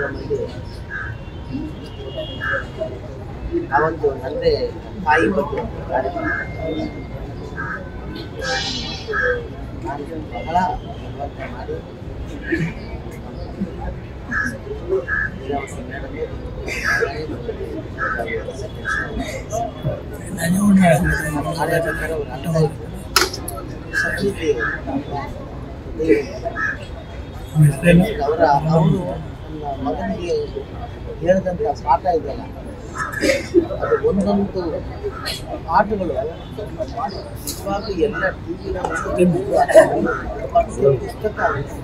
ಫಿಲಮಲ್ಲಿ ಆ ಒಂದು ತಂದೆ ತಾಯಿ ಬಗ್ಗೆ ಒಂದು ಕಾರ್ಯಕ್ರಮ ನಾನು ಬಹಳ ಬಲವಂತ ಮಾಡಿ ನೀರಾವರಿ ಮೇಡಮ್ ಕಾರ್ಯಕರ್ತರು ಅವರು ಅಂತ ಸಂಗೀತ ಅವರ ಅವರು ನನ್ನ ಮಗನಿಗೆ ಹೇಳಿದಂಥ ಪಾಠ ಇದೆಯಲ್ಲ ಅದು ಒಂದೊಂದು ಪಾಠಗಳು ನಿಜವಾಗ್ಲೂ ಎಲ್ಲ ಟಿ ಪುಸ್ತಕ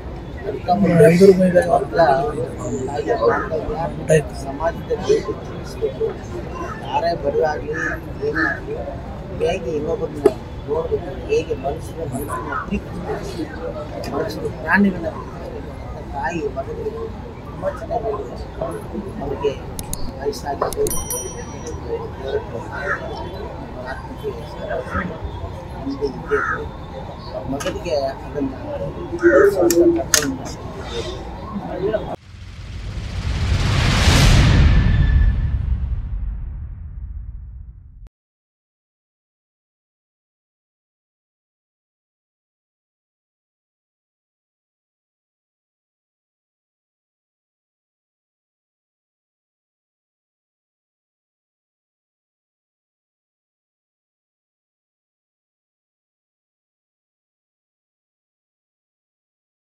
ಸಮಾಜದಲ್ಲಿ ತಿಳಿಸ್ಬೇಕು ಯಾರೇ ಬಡವಾಗಲಿ ಏನೇ ಆಗಲಿ ಹೇಗೆ ಇನ್ನೊಬ್ಬರನ್ನ ನೋಡಬೇಕು ಹೇಗೆ ಮನುಷ್ಯನ ಮನಸ್ಸನ್ನ ಪ್ರೀತಿಸಿ ಮನುಷ್ಯನ ಪ್ರಾಣಿಗಳನ್ನ ಪ್ರೀತಿಸ್ಬೇಕು ಅಂತ ತಾಯಿ ಮಗನಿಗೆ ತುಂಬ ಚೆನ್ನಾಗಿ ಹೇಳಿದ್ದಾರೆ. ಅವರಿಗೆ ವಯಸ್ಸಾಗಿದ್ದು ಆತ್ಮಕ್ಕೆ ಮುಂದೆ ಇದ್ದೇ ಇತ್ತು. ಮಗನಿಗೆ ಅದನ್ನು ಕಲಿಸುವಂಥ ಕರ್ತವ್ಯ